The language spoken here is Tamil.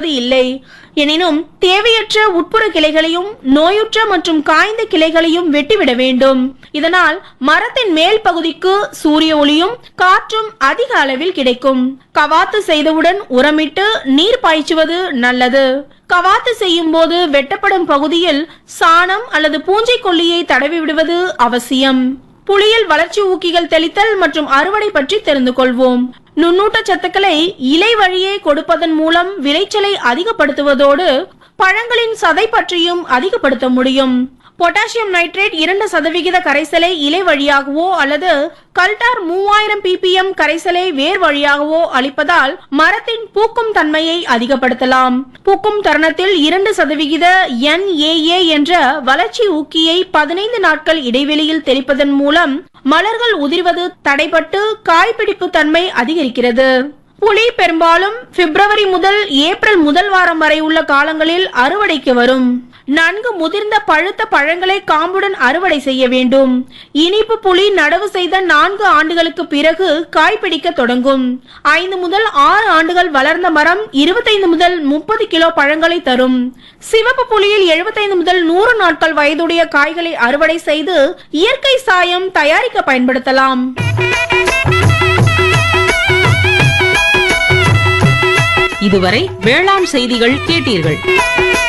இல்லை எனினும் தேவையற்ற உட்புற கிளைகளையும் நோயுற்ற மற்றும் காய்ந்த கிளைகளையும் வெட்டிவிட வேண்டும் இதனால் மரத்தின் மேல் பகுதிக்கு சூரிய ஒளியும் காற்றும் அதிக அளவில் கிடைக்கும் கவாத்து செய்தவுடன் உரமிட்டு நீர் பாய்ச்சுவது நல்லது கவாத்து செய்யும் போது வெட்டப்படும் பகுதியில் சாணம் அல்லது பூஞ்சை கொல்லியை தடவி விடுவது அவசியம் புளியில் வளர்ச்சி ஊக்கிகள் தெளித்தல் மற்றும் அறுவடை பற்றி தெரிந்து கொள்வோம் நுண்ணூட்ட சத்துக்களை இலை வழியே கொடுப்பதன் மூலம் விளைச்சலை அதிகப்படுத்துவதோடு பழங்களின் சதை பற்றியும் அதிகப்படுத்த முடியும் பொட்டாசியம் நைட்ரேட் இரண்டு சதவிகித கரைசலை இலை வழியாகவோ அல்லது கல்டார் மூவாயிரம் ppm கரைசலை வேர் வழியாகவோ அளிப்பதால் மரத்தின் பூக்கும் தன்மையை அதிகப்படுத்தலாம் பூக்கும் தருணத்தில் இரண்டு சதவிகித NAA என்ற வளர்ச்சி ஊக்கியை பதினைந்து நாட்கள் இடைவெளியில் தெளிப்பதன் மூலம் மலர்கள் உதிர்வது தடைபட்டு காய்பிடிப்பு தன்மை அதிகரிக்கிறது புளி பெரும்பாலும் பிப்ரவரி முதல் ஏப்ரல் முதல் வாரம் வரை உள்ள காலங்களில் அறுவடைக்கு வரும் நன்கு முதிர்ந்த பழுத்த பழங்களை காம்புடன் அறுவடை செய்ய வேண்டும் இனிப்பு புளி நடவு செய்த நான்கு ஆண்டுகளுக்கு பிறகு காய் பிடிக்க தொடங்கும் ஐந்து முதல் ஆறு ஆண்டுகள் வளர்ந்த மரம் இருபத்தைந்து முதல் முப்பது கிலோ பழங்களை தரும் சிவப்பு புளியில் எழுபத்தைந்து முதல் நூறு நாட்கள் வயதுடைய காய்களை அறுவடை செய்து இயற்கை சாயம் தயாரிக்க பயன்படுத்தலாம் இதுவரை வேளாண் செய்திகள் கேட்டீர்கள்